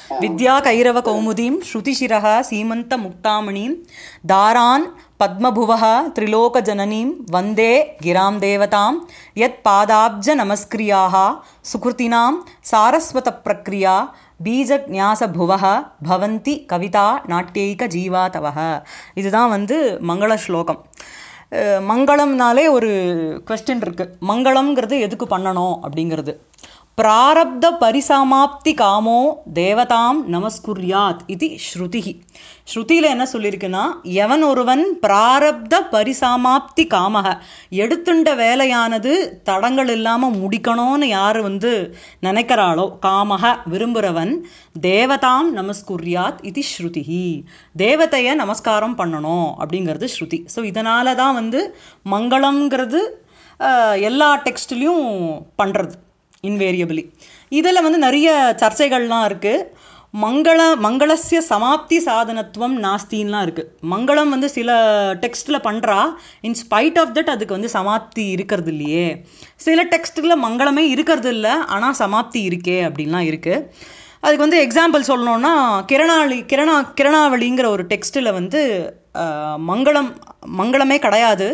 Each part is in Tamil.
வித்யா கைரவ கௌமுதீம் ஸ்ருதிசிரः சீமந்த முக்தாமணீம் தாரான் பத்மபுவः திரிலோகஜனனீம் வந்தே கிராம் தேவதாம் யத் பாதாப்ஜ நமஸ்கிரியாः சுகிருத்தினாம் சாரஸ்வத பிரக்ரியா பீஜஜாசபுவः பவந்தி கவிதா நாட்டியைக ஜீவாதவः இதுதான் வந்து மங்கள ஸ்லோகம் அஹ் மங்களம்னாலே ஒரு கொஸ்டின் இருக்கு மங்களம்ங்கிறது எதுக்கு பண்ணணும் அப்படிங்கிறது பிராரப்த பரிசமாப்தி காமோ தேவதாம் நமஸ்குர்யாத் இது ஸ்ருதிஹி ஸ்ருதியில் என்ன சொல்லியிருக்குன்னா எவன் ஒருவன் பிராரப்த பரிசமாப்தி காமக எடுத்துண்ட வேலையானது தடங்கள் இல்லாமல் முடிக்கணும்னு யார் வந்து நினைக்கிறாளோ காமக விரும்புகிறவன் தேவதாம் நமஸ்குர்யாத் இது ஸ்ருதிஹி தேவதையை நமஸ்காரம் பண்ணணும் அப்படிங்கிறது ஸ்ருதி ஸோ இதனால தான் வந்து மங்களம்ங்கிறது அஹ், எல்லா டெக்ஸ்ட்லேயும் பண்ணுறது இன்வேரியபிளி இதில் வந்து நிறைய சர்ச்சைகள்லாம் இருக்குது மங்கள மங்களஸ்ய சமாப்தி சாதனத்துவம் நாஸ்தின்லாம் இருக்குது மங்களம் வந்து சில டெக்ஸ்ட்டில் பண்ணுறா இன் ஸ்பைட் ஆஃப் தட் அதுக்கு வந்து சமாப்தி இருக்கிறது இல்லையே சில டெக்ஸ்ட்டில் மங்களமே இருக்கிறது இல்லை ஆனால் சமாப்தி இருக்கே அப்படின்லாம் இருக்குது அதுக்கு வந்து எக்ஸாம்பிள் சொல்லணும்னா கிரணாளி கிரணா கிரணாவளிங்கிற ஒரு டெக்ஸ்ட்டில் வந்து அஹ், மங்களம் மங்களமே கிடையாது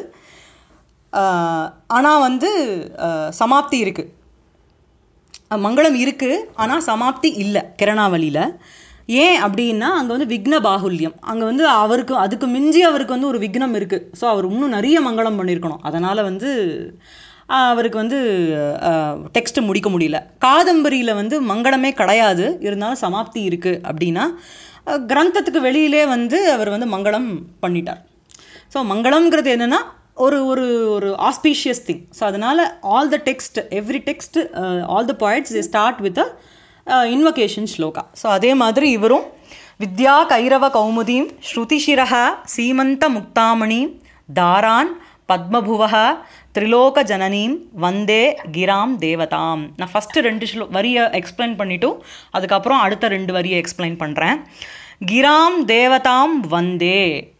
ஆனால் வந்து அஹ், சமாப்தி இருக்குது மங்களம் இருக்குது ஆனால் சமாப்தி இல்லை கிரணாவளியில் ஏன் அப்படின்னா அங்கே வந்து விக்ன பாகுல்யம் அங்கே வந்து அவருக்கு அதுக்கு மிஞ்சி அவருக்கு வந்து ஒரு விக்னம் இருக்குது ஸோ அவர் இன்னும் நிறைய மங்களம் பண்ணியிருக்கணும் அதனால் வந்து ஆஹ், அவருக்கு வந்து டெக்ஸ்ட் முடிக்க முடியல காதம்பரியில் வந்து மங்களமே கிடையாது இருந்தாலும் சமாப்தி இருக்குது அப்படின்னா அஹ், கிரந்தத்துக்கு வெளியிலே வந்து அவர் வந்து மங்களம் பண்ணிட்டார் ஸோ மங்களம்ங்கிறது என்னன்னா ஒரு ஒரு ஒரு ஆஸ்பீஷியஸ் திங் ஸோ அதனால all the text every text all the points start with invocation shloka so அதே மாதிரி இவரும் வித்யா கைரவ கௌமுதீம் ஸ்ருதிஷிரஹ சீமந்த முக்தாமணீம் தாரான் பத்மபுவஹ திரிலோக ஜனனீம் வந்தே கிராம் தேவதாம் நான் ஃபஸ்ட்டு ரெண்டு ஸ்லோ வரியை எக்ஸ்பிளைன் பண்ணிட்டு அதுக்கப்புறம் அடுத்த ரெண்டு வரியை எக்ஸ்பிளைன் பண்ணுறேன் கிராம் தேவதாம் வந்தே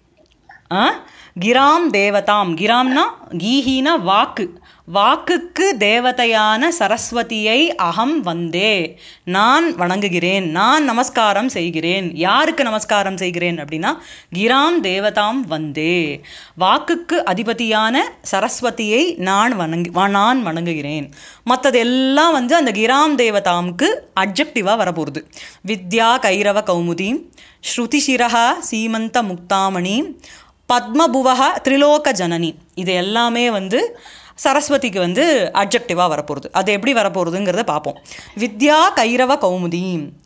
ஆ? கிராம் தேவதாம் கிராம்னா கீஹீன வாக்கு வாக்குக்கு தேவதையான சரஸ்வதியை அகம் வந்தே நான் வணங்குகிறேன் நான் நமஸ்காரம் செய்கிறேன் யாருக்கு நமஸ்காரம் செய்கிறேன் அப்படின்னா கிராம் தேவதாம் வந்தே வாக்குக்கு அதிபதியான சரஸ்வதியை நான் வணங்கி வ- நான் வணங்குகிறேன் மற்றது எல்லாம் வந்து அந்த கிராம் தேவதாம்க்கு அப்ஜெக்டிவாக வரப்போகுது வித்யா கைரவ கௌமுதீம் ஸ்ருதிசிரஹ சீமந்த முக்தாமணி பத்மபுவக திரிலோக ஜனனி இது எல்லாமே வந்து சரஸ்வதிக்கு வந்து அப்ஜெக்டிவாக வரப்போகுது அது எப்படி வரப்போகுதுங்கிறத பார்ப்போம் வித்யா கைரவ கௌமுதி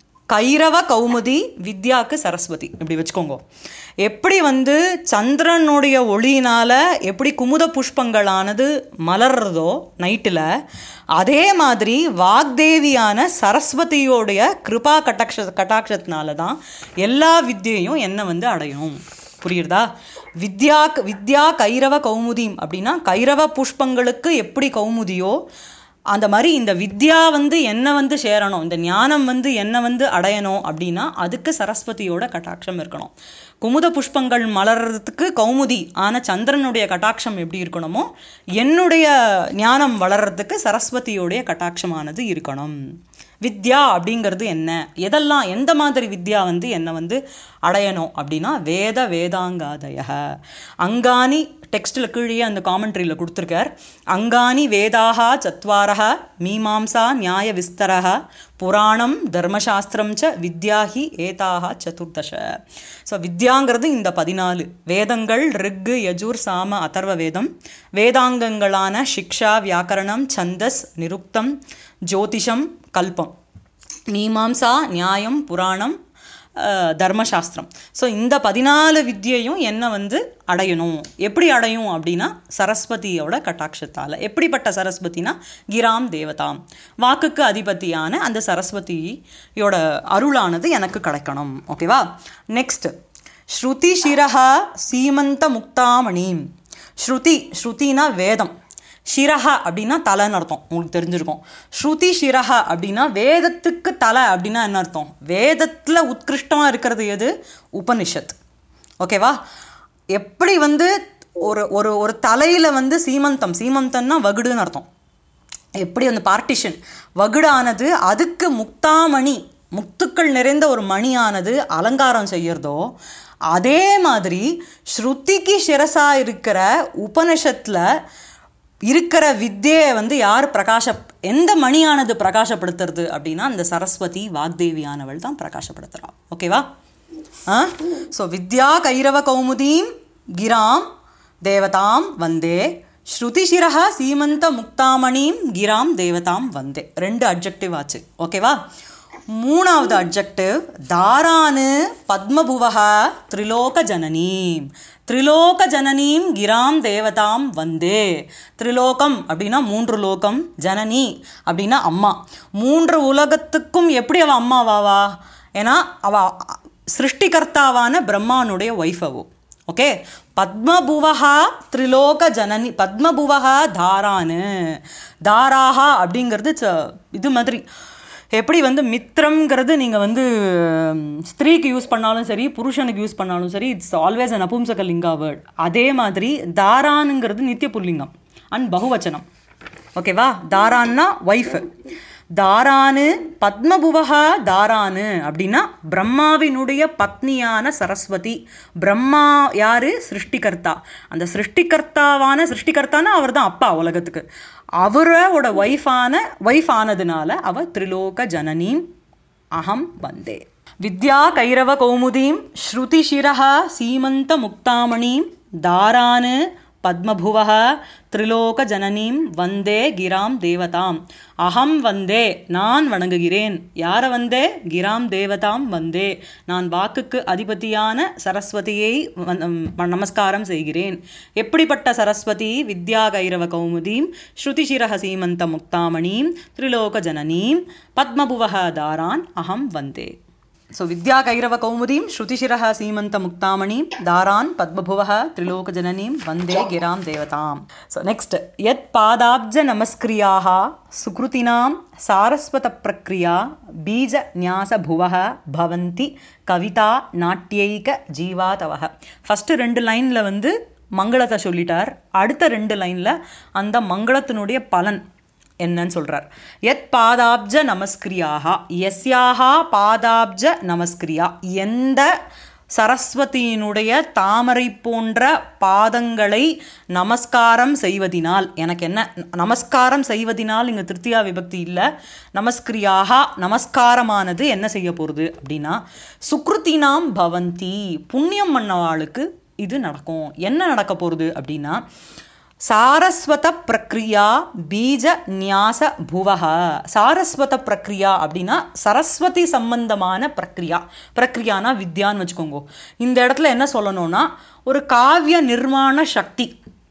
கைரவ கௌமுதி வித்யாக்கு சரஸ்வதி இப்படி வச்சுக்கோங்க எப்படி வந்து சந்திரனுடைய ஒளியினால எப்படி குமுத புஷ்பங்களானது மலர்றதோ நைட்டில் அதே மாதிரி வாக்தேவியான சரஸ்வதியோடைய கிருபா கட்டாட்ச கட்டாட்சத்தினால தான் எல்லா வித்தியையும் என்ன வந்து அடையும் புரியுறதா வித்யா வித்யா கைரவ கௌமுதீம் அப்படின்னா கைரவ புஷ்பங்களுக்கு எப்படி கௌமுதியோ அந்த மாதிரி இந்த வித்யா வந்து என்ன வந்து சேரணும் இந்த ஞானம் வந்து என்ன வந்து அடையணும் அப்படின்னா அதுக்கு சரஸ்வதியோட கட்டாட்சம் இருக்கணும் குமுத புஷ்பங்கள் மலர்றதுக்கு கௌமுதி ஆன சந்திரனுடைய கட்டாட்சம் எப்படி இருக்கணுமோ என்னுடைய ஞானம் வளர்றதுக்கு சரஸ்வதியோடைய கட்டாட்சமானது இருக்கணும் வித்யா அப்படிங்கிறது என்ன எதெல்லாம் எந்த மாதிரி வித்யா வந்து என்ன வந்து அடையணும் அப்படின்னா வேத வேதாங்காதய அங்கானி டெக்ஸ்டில் கீழே அந்த காமெண்ட்ரியில் கொடுத்துருக்கார் அங்கானி வேதாக சத்வாரக மீமாம்சா நியாய விஸ்தரக புராணம் தர்மசாஸ்திரம் ச வித்யாஹி ஏதாக சதுர்தச ஸோ வித்யாங்கிறது இந்த பதினாலு வேதங்கள் ரிக்கு யஜூர் சாம அதர்வ வேதம் வேதாங்கங்களான சிக்ஷா வியாக்கரணம் சந்தஸ் நிருக்தம் ஜோதிஷம் கல்பம் மீமாம்சா நியாயம் புராணம் அஹ், தர்மசாஸ்திரம் ஸோ இந்த பதினாலு வித்தியையும் என்ன வந்து அடையணும் எப்படி அடையும் அப்படின்னா சரஸ்வதியோட கட்டாட்சத்தால் எப்படிப்பட்ட சரஸ்வதினா கிராம் தேவதாம் வாக்குக்கு அதிபதியான அந்த சரஸ்வதியோட அருளானது எனக்கு கிடைக்கணும் ஓகேவா நெக்ஸ்ட் ஸ்ருதி சிரஹ சீமந்த முக்தாமணி ஸ்ருதி ஸ்ருதினா வேதம் ஷிரஹ அப்படின்னா தலைன்னு அர்த்தம் உங்களுக்கு தெரிஞ்சிருக்கும் ஸ்ருதி ஷிரஹ அப்படின்னா வேதத்துக்கு தலை அப்படின்னா என்ன அர்த்தம் வேதத்தில் உத்கிருஷ்டமாக இருக்கிறது எது உபனிஷத் ஓகேவா எப்படி வந்து ஒரு ஒரு ஒரு தலையில் வந்து சீமந்தம் சீமந்தம்னா வகுடுன்னு அர்த்தம் எப்படி அந்த பார்ட்டிஷன் வகுடானது அதுக்கு முக்தாமணி முத்துக்கள் நிறைந்த ஒரு மணியானது அலங்காரம் செய்யறதோ அதே மாதிரி ஸ்ருதிக்கு சிரசா இருக்கிற உபனிஷத்தில் இருக்கிற வித்தியை வந்து யார் பிரகாச எந்த மணியானது பிரகாசப்படுத்துறது அப்படின்னா அந்த சரஸ்வதி வாக்தேவியானவள் தான் பிரகாசப்படுத்துறா ஓகேவா ஆ ஸோ வித்யா கைரவ கௌமுதீம் கிராம் தேவதாம் வந்தே ஸ்ருதிசிரஹ சீமந்த முக்தாமணிம் கிராம் தேவதாம் வந்தே ரெண்டு அட்ஜெக்டிவ் ஆச்சு ஓகேவா மூணாவது அட்ஜெக்டிவ் தாரானு பத்மபுவக திரிலோக ஜனனீம் திரிலோக ஜனனீம் கிராம் தேவதாம் வந்தே திரிலோகம் அப்படின்னா மூன்று லோகம் ஜனனி அப்படின்னா அம்மா மூன்று உலகத்துக்கும் எப்படி அவ அம்மாவாவா ஏன்னா அவ சிருஷ்டிகர்த்தாவான பிரம்மானுடைய ஒய்ஃப் அவோ ஓகே பத்மபுவகா திரிலோக ஜனனி பத்மபுவகா தாரானு தாராஹா அப்படிங்கிறது it's a- இது மாதிரி எப்படி வந்து மித்ரம்ங்கிறது நீங்கள் வந்து ம், ஸ்திரீக்கு யூஸ் பண்ணாலும் சரி புருஷனுக்கு யூஸ் பண்ணாலும் சரி இட்ஸ் ஆல்வேஸ் அன் அபும்சக லிங்கா வேர்ட் அதே மாதிரி தாரானுங்கிறது நித்திய புல்லிங்கம் அண்ட் பகுவச்சனம் ஓகேவா தாரான்னா ஒய்ஃபு தாரானு பத்மபுவகா தாரானு அப்படின்னா பிரம்மாவினுடைய பத்னியான சரஸ்வதி பிரம்மா யாரு சிருஷ்டிகர்த்தா அந்த சிருஷ்டிகர்த்தாவான சிருஷ்டிகர்த்தானா அவர் தான் அப்பா உலகத்துக்கு அவரோட ஒய்ஃபான ஒய்ஃப் ஆனதுனால அவ திரிலோக ஜனனீம் அகம் வந்தே வித்யா கைரவ கௌமுதீம் ஸ்ருதிசிரஹ சீமந்த முக்தாமணீம் தாரான் பத்மபுவः திரிலோக ஜனனீம் வந்தே கிராம் தேவதாம் அகம் வந்தே நான் வணங்குகிறேன் யாரை வந்தே கிராம் தேவதாம் வந்தே நான் வாக்குக்கு அதிபதியான சரஸ்வதியை வந்- ம், நமஸ்காரம் செய்கிறேன் எப்படிப்பட்ட சரஸ்வதி வித்யா கைரவ கௌமுதீம் ஸ்ருதிசிரஹ சீமந்த முக்தாமணீம் திரிலோக ஜனனீம் பத்மபுவः தாரான் அகம் வந்தே ஸோ வித்யா கைரவ கௌமுதீம் ஸ்ருதிசிரஹ சீமந்த முக்தாமணீம் தாரான் பத்மபுவः திரிலோகஜனனீம் வந்தே கிராம் தேவதாம் ஸோ நெக்ஸ்ட் யத் பாதாப்ஜ நமஸ்கிரியாக சுக்ருதினாம் சாரஸ்வத பிரக்ரியா பீஜ ஞாச புவः பவந்தி கவிதா நாட்டியைக ஜீவாதவக ஃபஸ்ட்டு ரெண்டு லைனில் வந்து மங்களத்தை சொல்லிட்டார் அடுத்த ரெண்டு லைனில் அந்த மங்களத்தினுடைய பலன் என்னன்னு சொல்றார் எத் பாதாப்ஜ நமஸ்கிரியாக எஸ்யாஹா பாதாப்ஜ நமஸ்கிரியா எந்த சரஸ்வதியினுடைய தாமரை போன்ற பாதங்களை நமஸ்காரம் செய்வதினால் எனக்கு என்ன நமஸ்காரம் செய்வதினால் இங்க திருத்தியா விபக்தி இல்லை நமஸ்கிரியாக நமஸ்காரமானது என்ன செய்ய போகிறது அப்படின்னா சுக்ருத்தினாம் பவந்தி புண்ணியம் பண்ணவாளுக்கு இது நடக்கும் என்ன நடக்க போகிறது அப்படின்னா சாரஸ்வத பிரக்ரியா பீஜ நியாச புவக சாரஸ்வத பிரக்ரியா அப்படின்னா சரஸ்வதி சம்பந்தமான பிரக்ரியா பிரக்ரியானா வித்யான்னு வச்சுக்கோங்க இந்த இடத்துல என்ன சொல்லணும்னா ஒரு காவிய நிர்மாண சக்தி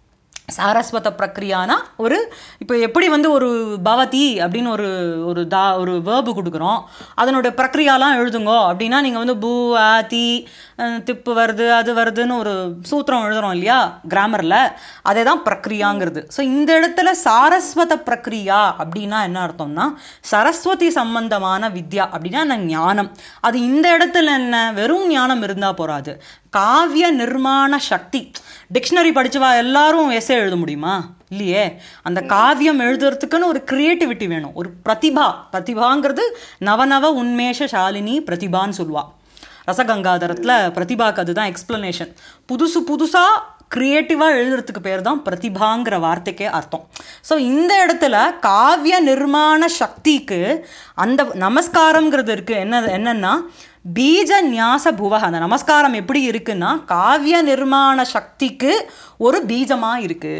சாரஸ்வத பிரக்ரியானா ஒரு இப்போ எப்படி வந்து ஒரு பவதி அப்படின்னு ஒரு ஒரு தா ஒரு வேர்பு கொடுக்குறோம் அதனுடைய பிரக்ரியாலாம் எழுதுங்கோ அப்படின்னா நீங்கள் வந்து பூ ஆ தி அஹ், திப்பு வருது அது வருதுன்னு ஒரு சூத்திரம் எழுதுறோம் இல்லையா கிராமரில் அதே தான் பிரக்ரியாங்கிறது ஸோ இந்த இடத்துல சாரஸ்வத பிரக்ரியா அப்படின்னா என்ன அர்த்தம்னா சரஸ்வதி சம்பந்தமான வித்யா அப்படின்னா என்ன ஞானம் அது இந்த இடத்துல என்ன வெறும் ஞானம் இருந்தால் போறாது காவிய நிர்மாண சக்தி டிக்ஷனரி படிச்சவா எல்லாரும் எஸ்ஸே எழுத முடியுமா இல்லையே அந்த காவியம் எழுதுறதுக்குன்னு ஒரு கிரியேட்டிவிட்டி வேணும் ஒரு பிரதிபா பிரதிபாங்கிறது நவநவ உன்மேஷ ஷாலினி பிரதிபான்னு சொல்லுவா ரசகங்காதரத்தில் பிரதிபாக்கு அதுதான் எக்ஸ்பிளனேஷன் புதுசு புதுசாக க்ரியேட்டிவாக எழுதுறதுக்கு பேர் தான் பிரதிபாங்கிற வார்த்தைக்கே அர்த்தம் ஸோ இந்த இடத்துல காவிய நிர்மாண சக்திக்கு அந்த நமஸ்காரம்ங்கிறது இருக்கு என்ன என்னன்னா பீஜ ஞாச புவக அந்த நமஸ்காரம் எப்படி இருக்குன்னா காவிய நிர்மாண சக்திக்கு ஒரு பீஜமா இருக்கு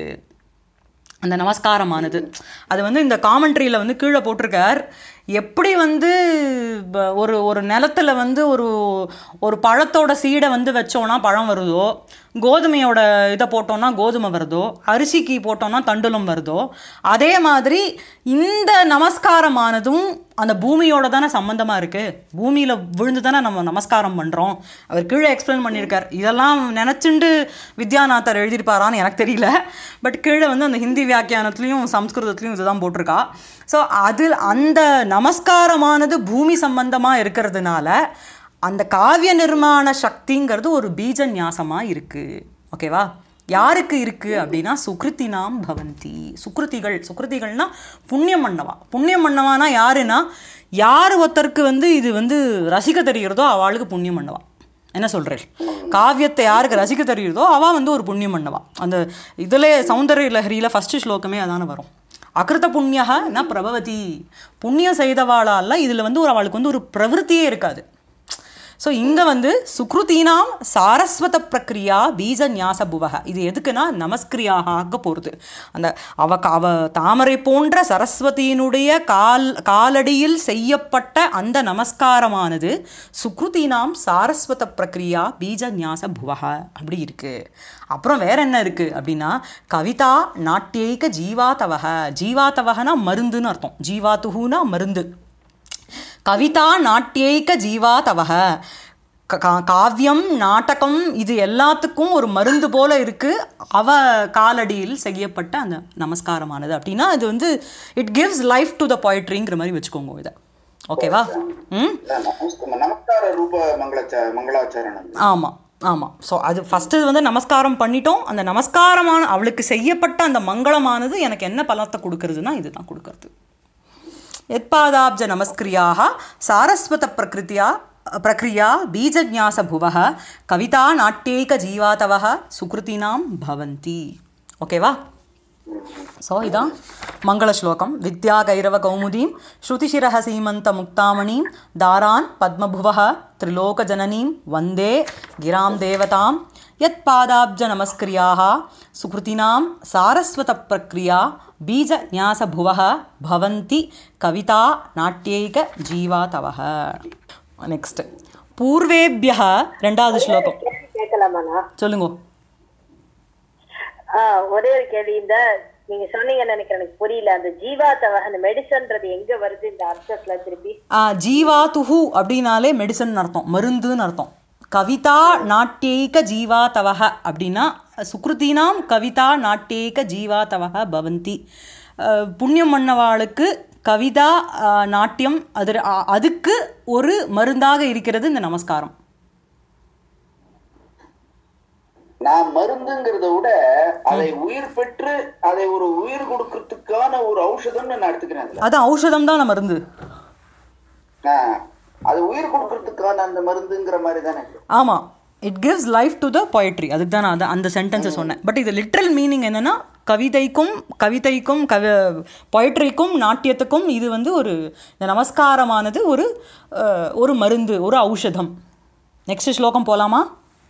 அந்த நமஸ்காரமானது அது வந்து இந்த காமெண்ட்ரியில் வந்து கீழே போட்டிருக்கார் எப்படி வந்து ப- ஒரு ஒரு நிலத்துல வந்து ஒரு ஒரு பழத்தோட சீடை வந்து வச்சோம்னா பழம் வருதோ கோதுமையோட இதை போட்டோம்னா கோதுமை வருதோ அரிசிக்கு போட்டோம்னா தண்டுலம் வருதோ அதே மாதிரி இந்த நமஸ்காரமானதும் அந்த பூமியோட தானே சம்பந்தமா இருக்கு பூமியில விழுந்து தானே நம்ம நமஸ்காரம் பண்றோம் அவர் கீழே எக்ஸ்பிளைன் பண்ணியிருக்கார் இதெல்லாம் நினைச்சுண்டு வித்யாநாதர் எழுதியிருப்பாரான்னு எனக்கு தெரியல பட் கீழே வந்து அந்த ஹிந்தி வியாக்கியானத்துலேயும் சம்ஸ்கிருதத்துலேயும் இதுதான் போட்டிருக்கா ஸோ அது அந்த நமஸ்காரமானது பூமி சம்பந்தமா இருக்கிறதுனால அந்த காவிய நிர்மாண சக்திங்கிறது ஒரு பீஜ நியாசமா இருக்கு ஓகேவா யாருக்கு இருக்கு அப்படின்னா சுக்ருத்தினாம் பவந்தி சுக்ருதிகள் சுக்ருதிகள்னா புண்ணியம் பண்ணவா புண்ணியம் பண்ணவானா யாருன்னா யார் ஒருத்தருக்கு வந்து இது வந்து ரசிக்க தெரிகிறதோ அவளுக்கு புண்ணியம் பண்ணவா என்ன சொல்றேன் காவியத்தை யாருக்கு ரசிக்க தெரியுதோ அவ வந்து ஒரு புண்ணியம் பண்ணவா அந்த இதுல சௌந்தர்ய லஹரியில ஃபர்ஸ்ட் ஸ்லோகமே அதான வரும் அகிருத புண்ணியக ந பிரபவதி புண்ணியம் செய்தவாளால இதுல வந்து ஒரு அவளுக்கு வந்து ஒரு பிரவருத்தியே இருக்காது ஸோ இங்க வந்து சுக்ருதீனாம் சாரஸ்வத பிரக்ரியா பீஜ ஞாச புவக இது எதுக்குன்னா நமஸ்கிரியாக ஆக போகிறது அந்த அவ அவ தாமரை போன்ற சரஸ்வதியினுடைய கால் காலடியில் செய்யப்பட்ட அந்த நமஸ்காரமானது சுக்ருதீனாம் சாரஸ்வத பிரக்ரியா பீஜ ஞாச புவக அப்படி இருக்கு அப்புறம் வேற என்ன இருக்கு அப்படின்னா கவிதா நாட்டியைக ஜீவாதவக ஜீவாதவகனா மருந்துன்னு அர்த்தம் ஜீவாத்துகுனா மருந்து கவிதா நாட்டியைக்க ஜீவா தவக க- கா- காவியம் நாடகம் இது எல்லாத்துக்கும் ஒரு மருந்து போல இருக்கு அவ காலடியில் செய்யப்பட்ட அந்த நமஸ்காரமானது அப்படின்னா இது வந்து it gives life to the poetryங்கிற மாதிரி வச்சுக்கோங்க இதை ஓகேவா ம் நமஸ்க- நமஸ்கார ரூப மங்களாச்ச மங்களாச்சரணம் ஆமாம் ஆமாம் ஸோ அது ஃபஸ்ட்டு வந்து நமஸ்காரம் பண்ணிட்டோம் அந்த நமஸ்காரமான அவளுக்கு செய்யப்பட்ட அந்த மங்களமானது எனக்கு என்ன பலத்தை கொடுக்கறதுன்னா இதுதான் கொடுக்கறது यत्पादाब्ज नमस्क्रियाः सारस्वतप्रकृत्या प्रक्रिया बीजज्ञासभुवः कविता नाट्यैकजीवातवः सुकृतीनां भवन्ति ஓகேவா ஸோ இதான் மங்களஸ்லோகம் வித்யாகைரவகௌமுதீம் ஸ்ருதிशिरः सीमन्तमुक्तामणीं दारान् पद्मभुवः त्रिलोकजननीं वन्दे गिरां देवतां यत्पादाब्जनमस्क्रियाः सुकृतिनां सारस्वतप्रक्रिया बीजन्यासभुवः भवन्ति कविता नाट्यैकजीवातवः नेक्स्ट् पूर्वेभ्यः ரெண்டாவது ஸ்லோகம் கேட்கலாமாண்ணா சொல்லுங்க ஆஹ் ஒரே ஒரு கேள்வி இந்த நீங்க சொன்னீங்கன்னு நினைக்கிறேன் எனக்கு புரியல அந்த ஜீவா தவக அந்த மெடிசன்றது எங்க வருது இந்த அர்த்தத்துல திருப்பி ஆ, ஜீவாதுஹு அப்படின்னாலே மெடிசன் அர்த்தம் மருந்துன்னு அர்த்தம் கவிதா நாட்டியைக ஜீவா தவக அப்படின்னா சுக்ருதீனாம் கவிதா நாட்டியைக ஜீவா தவக பவந்தி அஹ், புண்ணியம் பண்ணவாளுக்கு கவிதா அஹ், நாட்டியம் அது அ- அதுக்கு ஒரு மருந்தாக இருக்கிறது இந்த நமஸ்காரம் நான் மருந்துங்கிறத விட அதை உயிர் பெற்று அதை ஒரு உயிர் கொடுக்கறதுக்கான ஒரு ஔஷதம்னு நான் எடுத்துக்கிறேன் அதுல. அது ஔஷதம் தான் மருந்து ஆஹ், அது உயிர் கொடுக்கறதுக்கான அந்த மருந்துங்கிற மாதிரி தானே ஆமாம் it gives life to the poetry அதுக்கு தான் நான் அதை அந்த சென்டென்ஸை சொன்னேன் பட் இது லிட்ரல் மீனிங் என்னன்னா கவிதைக்கும் கவிதைக்கும் கவி பொயட்ரிக்கும் நாட்டியத்துக்கும் இது வந்து ஒரு இந்த நமஸ்காரமானது ஒரு அஹ், ஒரு மருந்து ஒரு ஔஷதம் நெக்ஸ்ட் ஸ்லோகம் போலாமா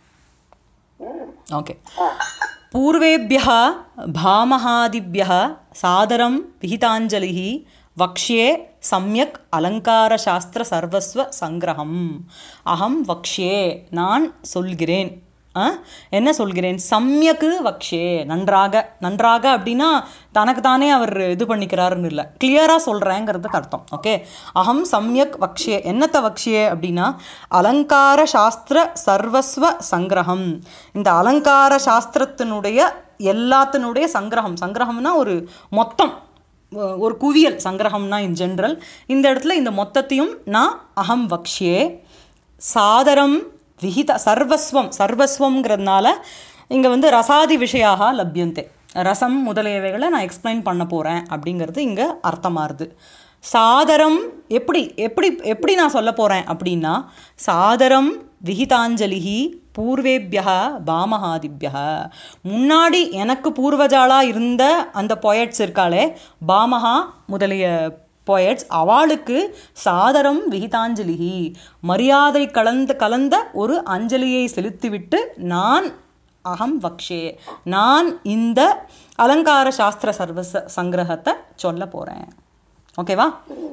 ஓகே पूर्वेभ्यः भामहादिभ्यः सादरं विहिताञ्जलिः वक्ष्ये सम्यक् अलङ्कारशास्त्रसर्वस्वसङ्ग्रहम् अहं वक्ष्ये நான் சொல்கிறேன் ஆ? என்ன சொல்கிறேன் சம்யக்கு வக்ஷே நன்றாக நன்றாக அப்படின்னா தனக்கு தானே அவர் இது பண்ணிக்கிறாருன்னு இல்லை கிளியராக சொல்கிறேங்கிறதுக்கு அர்த்தம் ஓகே அகம் சம்யக் வக்ஷே என்னத்தை வக்ஷே அப்படின்னா அலங்கார சாஸ்திர சர்வஸ்வ சங்கிரகம் இந்த அலங்கார சாஸ்திரத்தினுடைய எல்லாத்தினுடைய சங்கிரகம் சங்கிரகம்னா ஒரு மொத்தம் ஒ- ஒரு குவியல் சங்கிரகம்னா இன் ஜென்ரல் இந்த இடத்துல இந்த மொத்தத்தையும் நான் அகம் வக்ஷே சாதரம் விஹித சர்வஸ்வம் சர்வஸ்வம்ங்கிறதுனால இங்கே வந்து ரசாதி விஷயாக லப்யந்தே ரசம் முதலியவைகளை நான் எக்ஸ்பிளைன் பண்ண போகிறேன் அப்படிங்கிறது இங்கே அர்த்தமாகுது சாதரம் எப்படி எப்படி எப்படி நான் சொல்ல போகிறேன் அப்படின்னா சாதரம் விஹிதாஞ்சலிஹி பூர்வேபியா பாமஹாதிபியா முன்னாடி எனக்கு பூர்வஜாலா இருந்த அந்த பொயட்ஸ் இருக்காளே பாமஹா முதலிய போயட்ஸ் அவளுக்கு சாதரம் விகிதாஞ்சலிகி மரியாதை கலந்த கலந்த ஒரு அஞ்சலியை செலுத்திவிட்டு நான் அகம் வக்ஷே நான் இந்த அலங்கார சாஸ்திர சர்வச சங்கிரகத்தை சொல்ல போறேன் ஓகேவா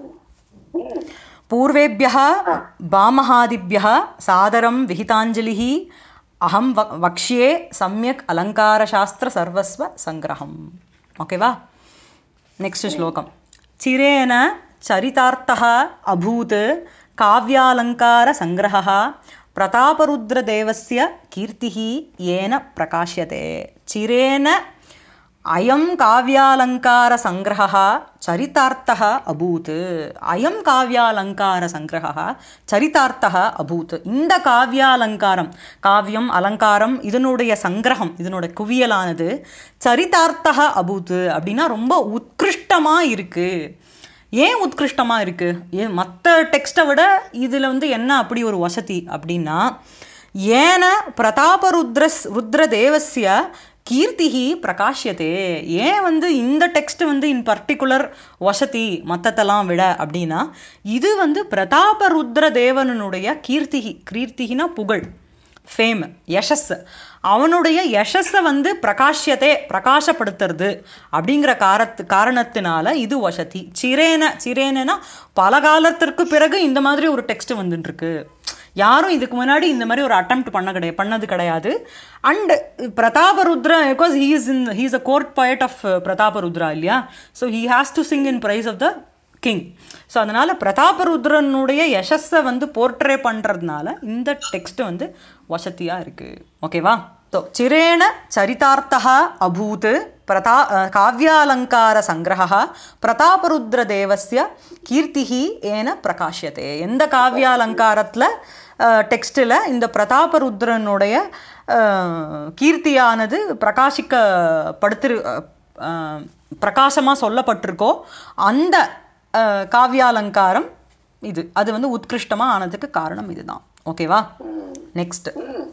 पूर्वेभ्यः वामहादिभ्यः सादरं विहिताञ्जलिः अहं व वक्ष्ये सम्यक् अलङ्कारशास्त्रसर्वस्वसङ्ग्रहम् ओके वा नेक्स्ट् श्लोकं चिरेण चरितार्थः अभूत् काव्यालङ्कारसङ्ग्रहः प्रतापरुद्रदेवस्य कीर्तिः येन प्रकाश्यते चिरेण அயம் காவியாலங்கார சங்கிரகா சரிதார்த்தः அபூத் அயம் காவியாலங்கார சங்கிரகா சரிதார்த்தः அபூத் இந்த காவியாலங்காரம் காவியம் அலங்காரம் இதனுடைய சங்கிரகம் இதனுடைய குவியலானது சரிதார்த்தः அபூத் அப்படின்னா ரொம்ப உத்கிருஷ்டமா இருக்கு ஏன் உத்கிருஷ்டமா இருக்கு ஏன் மற்ற டெக்ஸ்ட்டை விட இதுல வந்து என்ன அப்படி ஒரு வசதி அப்படின்னா ஏன பிரதாபருத்ரஸ் ருத்ரதேவஸ்ய கீர்த்திஹி பிரகாஷ்யத்தே ஏன் வந்து இந்த டெக்ஸ்ட் வந்து இன் பர்டிகுலர் வசதி மத்தத்தெல்லாம் விட அப்படின்னா இது வந்து பிரதாபருத்ர தேவனுடைய கீர்த்திகி கீர்த்திகினா புகழ் ஃபேம் யஷஸ் அவனுடைய யஷஸை வந்து பிரகாஷ்யத்தை பிரகாசப்படுத்துறது அப்படிங்கிற காரத்து காரணத்தினால இது வசதி சிரேன சிரேனனா பல காலத்திற்கு பிறகு இந்த மாதிரி ஒரு டெக்ஸ்ட் வந்துட்டு இருக்கு யாரும் இதுக்கு முன்னாடி இந்த மாதிரி ஒரு அட்டெம்ப்ட் பண்ண கிடையாது பண்ணது கிடையாது and Prataparudra because he is in he is a court poet of Prataparudra இல்லையா so he has to sing in praise of the king so அதனால பிரதாபருத்ரனுடைய யசஸை வந்து போர்ட்ரே பண்றதுனால இந்த டெக்ஸ்ட் வந்து வசதியா இருக்கு ஓகேவா ஸோ சிரேண சரிதார்த்தः அபூத் பிரதா அஹ், காவ்யாலங்கார சங்கிரகः பிரதாபருத்ரதேவஸ்ய கீர்த்திஹி ஏன பிரகாஷ்யத்தே எந்த காவ்யாலங்காரத்தில் டெக்ஸ்டில் இந்த பிரதாபருத்ரனுடைய அஹ், கீர்த்தியானது பிரகாசிக்கப்படுத்திரு அஹ், பிரகாசமாக சொல்லப்பட்டிருக்கோ அந்த அஹ், காவ்யாலங்காரம் இது அது வந்து உத்கிருஷ்டமாக ஆனதுக்கு காரணம் இதுதான் ஓகேவா நெக்ஸ்ட்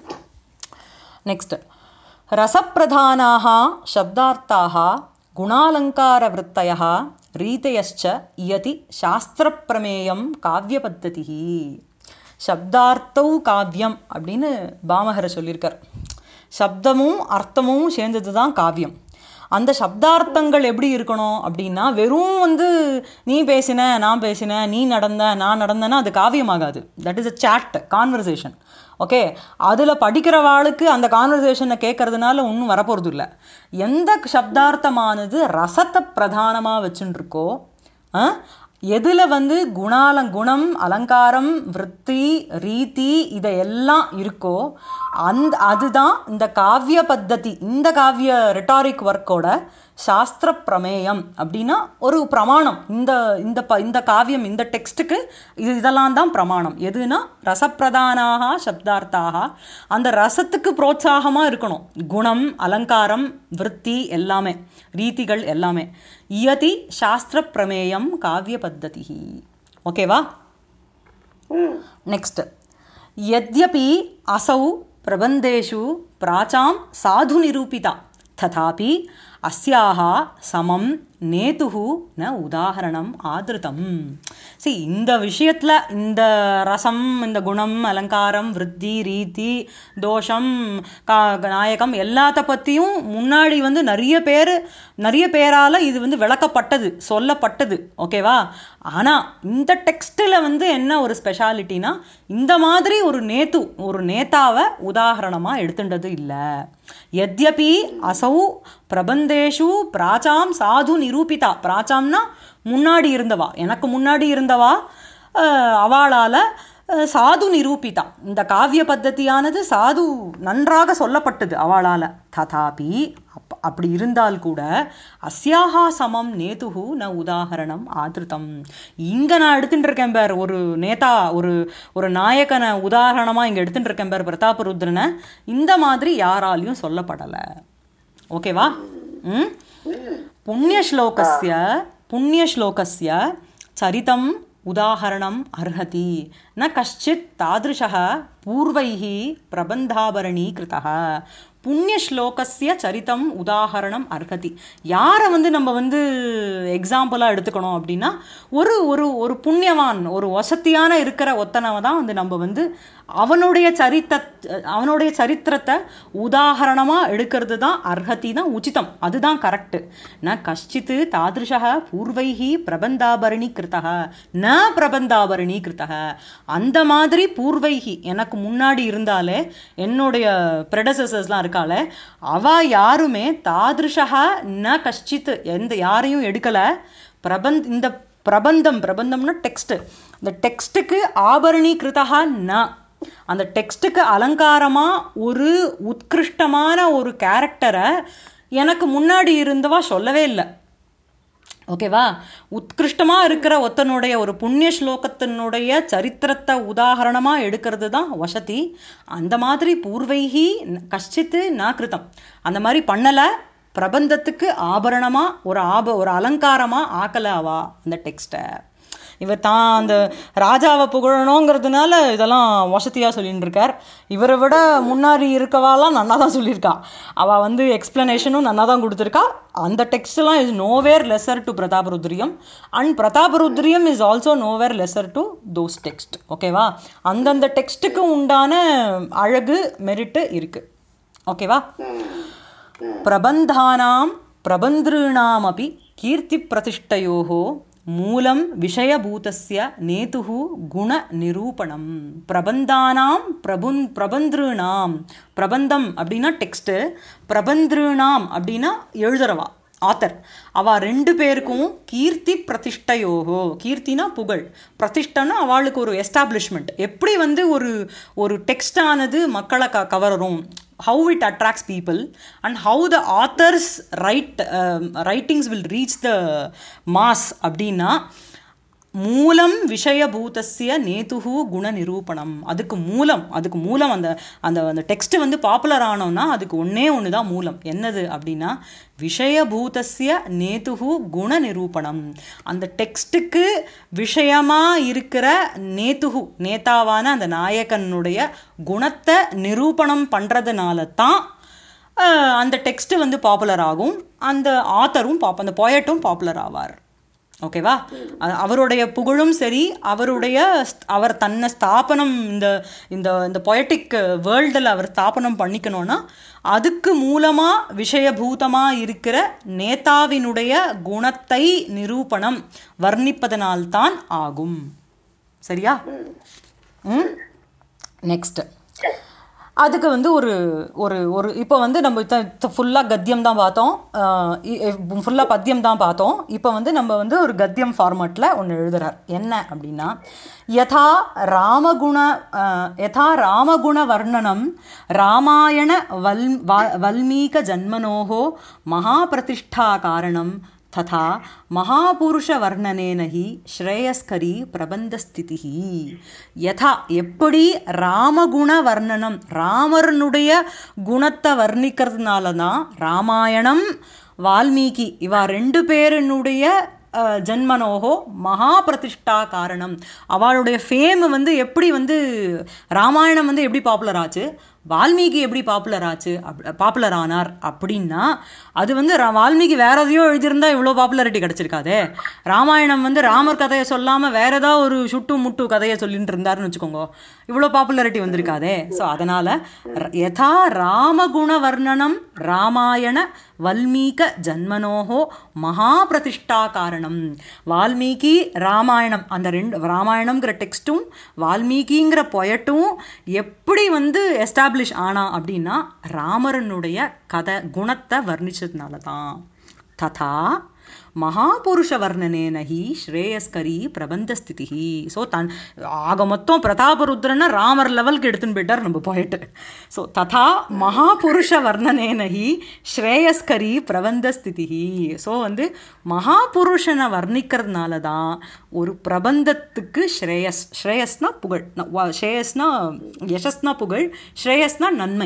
नेक्स्ट् रसप्रधानाः शब्दार्थाः गुणालङ्कारवृत्तयः रीतयश्च इयति शास्त्रप्रमेयं काव्यपद्धतिः சப்தார்த்தௌ காவியம் அப்படின்னு பாமகர் சொல்லியிருக்கார் சப்தமும் அர்த்தமும் சேர்ந்தது தான் காவியம் அந்த சப்தார்த்தங்கள் எப்படி இருக்கணும் அப்படின்னா வெறும் வந்து நீ பேசின நான் பேசினேன் நீ நடந்த நான் நடந்தேன்னா அது காவியமாகாது that is a chat conversation okay அதில் படிக்கிறவாளுக்கு அந்த கான்வர்சேஷனை கேட்கறதுனால ஒன்றும் வரப்போகிறது இல்லை எந்த சப்தார்த்தமானது ரசத்தை பிரதானமாக வச்சுட்டு இருக்கோ ஆ, எதுல வந்து குணால குணம் அலங்காரம் விற்பி ரீதி இதையெல்லாம் இருக்கோ அந்த அதுதான் இந்த காவிய பத்ததி இந்த காவிய ரெட்டாரிக் ஒர்க்கோட சாஸ்திர பிரமேயம் அப்படின்னா ஒரு பிரமாணம் இந்த இந்த ப இந்த காவியம் இந்த டெக்ஸ்ட்டுக்கு இது இதெல்லாம் தான் பிரமாணம் எதுனா ரசப்பிரதானாக சப்தார்த்தாக அந்த ரசத்துக்கு புரோத்சாகமாக இருக்கணும் குணம் அலங்காரம் விற்பி எல்லாமே ரீதிகள் எல்லாமே இயதி சாஸ்திர பிரமேயம் காவிய பத்ததி ஓகேவா नेक्स्ट् यद्यपि असौ प्रबन्धेषु प्राचां साधुनिरूपिता तथापि अस्याः समं நேதுஹு ந உதாகரணம் ஆதிருதம் சரி இந்த விஷயத்தில் இந்த ரசம் இந்த குணம் அலங்காரம் விருத்தி ரீதி தோஷம் கா நாயகம் எல்லாத்த பற்றியும் முன்னாடி வந்து நிறைய பேர் நிறைய பேரால் இது வந்து விளக்கப்பட்டது சொல்லப்பட்டது ஓகேவா ஆனால் இந்த டெக்ஸ்ட்டில் வந்து என்ன ஒரு ஸ்பெஷாலிட்டினா இந்த மாதிரி ஒரு நேத்து ஒரு நேதாவை உதாகரணமாக எடுத்துட்டது இல்லை எத்யபி அசௌ பிரபந்தேஷு பிராச்சாம் சாது நிரூபிதா பிராச்சாம்னா முன்னாடி இருந்தவா எனக்கு முன்னாடி இருந்தவா அஹ், அவளால அஹ், சாது நிரூபிதா இந்த காவிய பத்ததியானது சாது நன்றாக சொல்லப்பட்டது அவளால ததாபி அப் அப்படி இருந்தால் கூட அஸ்யாஹா சமம் நேதுஹு ந உதாகரணம் ஆதிருத்தம் இங்க நான் எடுத்துட்டு இருக்கேன் பேர் ஒரு நேதா ஒரு ஒரு நாயகனை உதாரணமா இங்க எடுத்துட்டு இருக்கேன் பேர் பிரதாபருத்ரனை இந்த மாதிரி யாராலையும் சொல்லப்படலை ஓகேவா ம் पुण्यश्लोकस्य पुण्यश्लोकस्य चरितम् उदाहरणम् अर्हति न कश्चित् तादृशः पूर्वैः प्रबन्धाभरणीकृतः புண்ணியஸ்லோகஸ்ய சரித்தம் உதாகரணம் அர்ஹதி யாரை வந்து நம்ம வந்து எக்ஸாம்பிளாக எடுத்துக்கணும் அப்படின்னா ஒரு ஒரு ஒரு புண்ணியவான் ஒரு வசதியான இருக்கிற ஒத்தனவை தான் வந்து நம்ம வந்து அவனுடைய சரித்த அவனுடைய சரித்திரத்தை உதாகரணமாக எடுக்கிறது தான் அர்ஹதி தான் உச்சிதம் அதுதான் கரெக்டு ந கஷ்டித் தாதிருஷः பூர்வைஹி பிரபந்தாபரணி கிருத்தக ந பிரபந்தாபரணி கிருத்தக அந்த மாதிரி பூர்வைஹி எனக்கு முன்னாடி இருந்தாலே என்னுடைய ப்ரெடசஸர்ஸ்லாம் இருக்காளே அவ யாருமே தாதிருஷா ந கஷ்டித் எந்த யாரையும் எடுக்கலை பிரபந்த் இந்த பிரபந்தம் பிரபந்தம்னா டெக்ஸ்ட் இந்த டெக்ஸ்ட்டுக்கு ஆபரணி கிருதா ந அந்த டெக்ஸ்ட்டுக்கு அலங்காரமாக ஒரு உத்கிருஷ்டமான ஒரு கேரக்டரை எனக்கு முன்னாடி இருந்தவா சொல்லவே இல்லை ஓகேவா உத்கிருஷ்டமா இருக்கிற ஒருத்தனுடைய ஒரு புண்ணிய ஸ்லோகத்தினுடைய சரித்திரத்தை உதாகரணமா எடுக்கிறது தான் வசதி அந்த மாதிரி பூர்வைகி ந- கஷ்டித்து நாகிருதம் அந்த மாதிரி பண்ணல பிரபந்தத்துக்கு ஆபரணமா ஒரு ஆப ஒரு அலங்காரமா ஆக்கல அவா அந்த டெக்ஸ்ட்டை இவர் தான் அந்த ராஜாவை புகழணுங்கிறதுனால இதெல்லாம் வசதியா சொல்லிட்டு இருக்கார் இவரை விட முன்னாடி இருக்கவாலாம் நல்லா தான் சொல்லியிருக்கா அவ வந்து எக்ஸ்பிளனேஷனும் நல்லா தான் கொடுத்துருக்கா அந்த டெக்ஸ்ட்லாம் is nowhere lesser to Prataparudriyam and Prataparudriyam is also nowhere lesser to those text ஓகேவா அந்தந்த டெக்ஸ்ட்டுக்கு உண்டான அழகு மெரிட்டு இருக்கு ஓகேவா प्रबन्धानां प्रबन्धॄणामपि कीर्तिप्रतिष्ठयोः मूलं विषयभूतस्य नेतुः गुणनिरूपणं प्रबन्धानां प्रबुन् பிரபந்திருணாம் பிரபந்தம் அப்படின்னா டெக்ஸ்ட்டு பிரபந்திருணாம் அப்படின்னா எழுதுறவா ஆத்தர் அவ ரெண்டு பேருக்கும் கீர்த்தி பிரதிஷ்டையோகோ கீர்த்தினா புகழ் பிரதிஷ்டனா அவளுக்கு ஒரு எஸ்டாப்ளிஷ்மெண்ட் எப்படி வந்து ஒரு ஒரு டெக்ஸ்ட் ஆனது மக்களை க கவரும் how it attracts people and how the authors write writings will reach the mass அப்படின்னா மூலம் விஷயபூதஸ்ய நேதுகு குண நிரூபணம் அதுக்கு மூலம் அதுக்கு மூலம் அந்த அந்த அந்த டெக்ஸ்ட் வந்து பாப்புலர் ஆனோம்னா அதுக்கு ஒண்ணே ஒன்று தான் மூலம் என்னது அப்படின்னா விஷயபூதஸ்ய நேதுகு குண நிரூபணம் அந்த டெக்ஸ்ட்டுக்கு விஷயமா இருக்கிற நேதுகு நேதாவான அந்த நாயகனுடைய குணத்தை நிரூபணம் பண்றதுனால தான் அஹ், அந்த டெக்ஸ்ட் வந்து பாப்புலர் ஆகும் அந்த ஆத்தரும் பாப் அந்த பொயட்டும் பாப்புலர் ஆவார் ஓகேவா அ- அவருடைய புகழும் சரி அவருடைய ஸ்த்- அவர் தன்னை ஸ்தாபனம் இந்த இந்த இந்த பொயட்டிக் வேர்ல்டில் அவர் ஸ்தாபனம் பண்ணிக்கணும்னா அதுக்கு மூலமா விஷயபூதமா இருக்கிற நேதாவினுடைய குணத்தை நிரூபணம் வர்ணிப்பதனால்தான் ஆகும் சரியா ம் நெக்ஸ்ட் அதுக்கு வந்து ஒரு ஒரு ஒரு இப்போ வந்து நம்ம ஃபுல்லாக கத்தியம் தான் பார்த்தோம் ஃபுல்லாக பத்தியம் தான் பார்த்தோம் இப்போ வந்து நம்ம வந்து ஒரு கத்தியம் ஃபார்மேட்டில் ஒன்று எழுதுறார் என்ன அப்படின்னா யதா ராமகுண அஹ், யதா ராமகுண வர்ணனம் ராமாயண வல் வா- வல்மீக ஜன்மனோகோ மகாபிரதிஷ்டா காரணம் तथा महापुरुषवर्णनेन हि श्रेयस्करी பிரபந்தஸ்திதிஹி யதா எப்படி ராமகுண வர்ணனம் ராமரனுடைய குணத்தை வர்ணிக்கிறதுனால தான் ராமாயணம் வால்மீகி இவா ரெண்டு பேருனுடைய அஹ், ஜன்மனோகோ மகா பிரதிஷ்டா காரணம் அவளுடைய ஃபேம் வந்து எப்படி வந்து ராமாயணம் வந்து எப்படி பாப்புலர் ஆச்சு வால்மீகி எப்படி பாப்புலர் ஆச்சு பாப்புலர் ஆனார் அப்படின்னா அது வந்து ரா- வால்மீகி வேற எதையோ எழுதியிருந்தா இவ்வளோ பாப்புலாரிட்டி கிடைச்சிருக்காதே ராமாயணம் வந்து ராமர் கதையை சொல்லாம வேற ஏதாவது ஒரு சுட்டு முட்டு கதையை சொல்லிட்டு இருந்தாருன்னு வச்சுக்கோங்க இவ்வளோ பாப்புலாரிட்டி வந்திருக்காதே ஸோ அதனால ர- யதா ராமகுண வர்ணனம் ராமாயண வல்மீக ஜன்மனோகோ மகா பிரதிஷ்டா காரணம் வால்மீகி ராமாயணம் அந்த ரெண்டு ராமாயணம்ங்கிற டெக்ஸ்ட்டும் வால்மீகிங்கிற பொயட்டும் எப்படி வந்து எஸ்டாப்ளிஷ் ஆனா அப்படின்னா ராமரனுடைய கதை குணத்தை வர்ணிச்சதுனால தான் ததா மகாபுருஷ வர்ணனேன ஹி ஸ்ரேயஸ்கரி பிரபந்தஸ்திதி ஸோ தன் ஆக மொத்தம் பிரதாபருத்ரனை ராமர் லெவலுக்கு எடுத்துன்னு போயிட்டார் நம்ம போயிட்டு ஸோ ததா மகாபுருஷ வர்ணனேன ஹி ஸ்ரேயஸ்கரி பிரபந்தஸ்திதி ஸோ வந்து மகாபுருஷனை வர்ணிக்கிறதுனால தான் ஒரு பிரபந்தத்துக்கு ஸ்ரேயஸ் ஸ்ரேயஸ்னா புகழ் ந- வ- ஸ்ரேயஸ்னா யசஸ்னா புகழ் ஸ்ரேயஸ்னா நன்மை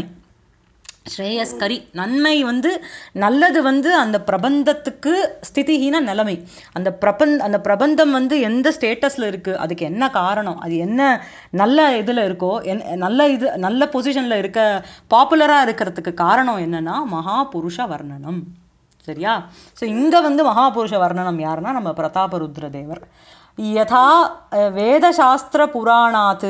ஸ்ரேயஸ்கரி நன்மை வந்து நல்லது வந்து அந்த பிரபந்தத்துக்கு ஸ்திதிஹீன நிலைமை அந்த பிரபந் அந்த பிரபந்தம் வந்து எந்த ஸ்டேட்டஸில் இருக்குது அதுக்கு என்ன காரணம் அது என்ன நல்ல இதில் இருக்கோ என் நல்ல இது நல்ல பொசிஷனில் இருக்க பாப்புலராக இருக்கிறதுக்கு காரணம் என்னன்னா மகாபுருஷ வர்ணனம் சரியா ஸோ இங்கே வந்து மகாபுருஷ வர்ணனம் யாருன்னா நம்ம பிரதாபருத்ர தேவர் யதா அஹ், வேதசாஸ்திர புராணாத்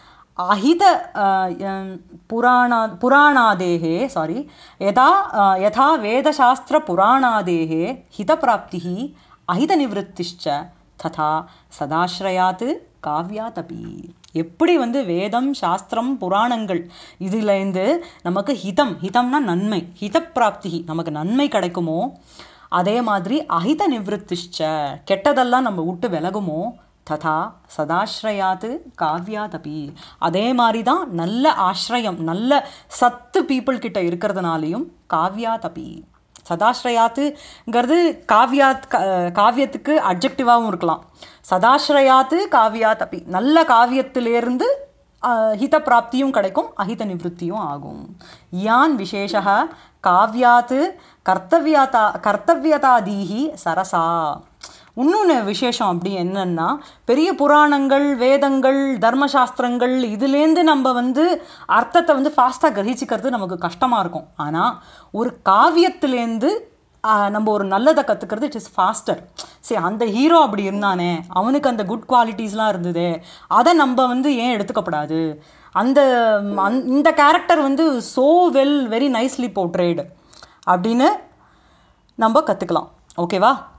अहित अ, यं, पुराणा पुराणादेः सारी यदा अ, यथा वेदशास्त्रपुराणादेः हितप्राप्तिः अहितनिवृत्तिश्च तथा சதாஸ்ரயாத் காவ்யாத் அபி எப்படி வந்து வேதம் சாஸ்திரம் புராணங்கள் இதுலேருந்து நமக்கு ஹிதம் ஹிதம்னா நன்மை ஹிதப்பிராப்தி நமக்கு நன்மை கிடைக்குமோ அதே மாதிரி அஹித நிவృత్తిஷ்ச கெட்டதெல்லாம் நம்ம விட்டு விலகுமோ ததா சதாஸ்ரயாத் காவ்யாதபி அதே மாதிரி தான் நல்ல ஆශ්‍රயம் நல்ல சத்து பீப்புள் கிட்ட இருக்கிறதுனாலையும் காவ்யாதபி சதாஸ்ரயாத்துங்கிறது காவியாத் கா- காவியத்துக்கு அப்ஜெக்டிவாகவும் இருக்கலாம் சதாஸ்ரயாத்து காவியாத் அப்படி நல்ல காவியத்திலேருந்து அஹ், ஹித பிராப்தியும் கிடைக்கும் அஹித நிவృத்தியும் ஆகும் யான் விசேஷா காவியாத் கர்த்தவியதா கர்த்தவியதாதீஹி சரசா இன்னொன்று விசேஷம் அப்படி என்னன்னா பெரிய புராணங்கள் வேதங்கள் தர்மசாஸ்திரங்கள் இதுலேருந்து நம்ம வந்து அர்த்தத்தை வந்து ஃபாஸ்ட்டாக கிரகிச்சிக்கிறது நமக்கு கஷ்டமாக இருக்கும் ஆனால் ஒரு காவியத்திலேருந்து ஆஹ், நம்ம ஒரு நல்லதை கற்றுக்கிறது இட் இஸ் ஃபாஸ்டர் சரி அந்த ஹீரோ அப்படி இருந்தானே அவனுக்கு அந்த குட் குவாலிட்டிஸ்லாம் இருந்ததே அதை நம்ம வந்து ஏன் எடுத்துக்கப்படாது அந்த அந்த- இந்த கேரக்டர் வந்து so well very nicely portrayed அப்படின்னு நம்ம கற்றுக்கலாம் ஓகேவா